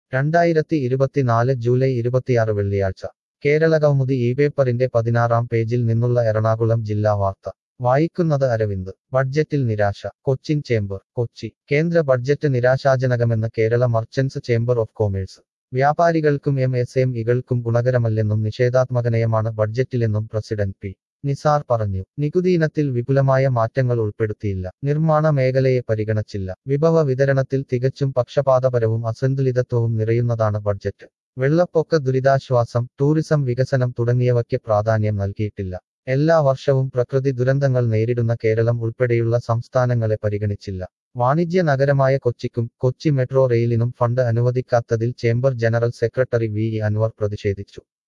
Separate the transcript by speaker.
Speaker 1: രണ്ടായിരത്തി ഇരുപത്തിനാല് ജൂലൈ ഇരുപത്തിയാറ് വെള്ളിയാഴ്ച കേരള കൗമുദി ഈ പേപ്പറിന്റെ പതിനാറാം പേജിൽ നിന്നുള്ള എറണാകുളം ജില്ലാ വാർത്ത വായിക്കുന്നത് അരവിന്ദ് ബഡ്ജറ്റിൽ നിരാശ കൊച്ചിൻ ചേംബർ കൊച്ചി കേന്ദ്ര ബഡ്ജറ്റ് നിരാശാജനകമെന്ന് Kerala merchants chamber of commerce വ്യാപാരികൾക്കും എം എസ് എം ഇകൾക്കും ഗുണകരമല്ലെന്നും നിഷേധാത്മകനയമാണ് ബഡ്ജറ്റിലെന്നും പ്രസിഡന്റ് പി നിസാർ പറഞ്ഞു നികുതി ഇനത്തിൽ വിപുലമായ മാറ്റങ്ങൾ ഉൾപ്പെടുത്തിയില്ല നിർമ്മാണ മേഖലയെ പരിഗണിച്ചില്ല വിഭവ വിതരണത്തിൽ തികച്ചും പക്ഷപാതപരവും അസന്തുലിതത്വവും നിറയുന്നതാണ് ബഡ്ജറ്റ് വെള്ളപ്പൊക്ക ദുരിതാശ്വാസം ടൂറിസം വികസനം തുടങ്ങിയവയ്ക്ക് പ്രാധാന്യം നൽകിയിട്ടില്ല എല്ലാ വർഷവും പ്രകൃതി ദുരന്തങ്ങൾ നേരിടുന്ന കേരളം ഉൾപ്പെടെയുള്ള സംസ്ഥാനങ്ങളെ പരിഗണിച്ചില്ല വാണിജ്യ നഗരമായ കൊച്ചിക്കും കൊച്ചി മെട്രോ റെയിലിനും ഫണ്ട് അനുവദിക്കാത്തതിൽ chamber general secretary V E Anwar പ്രതിഷേധിച്ചു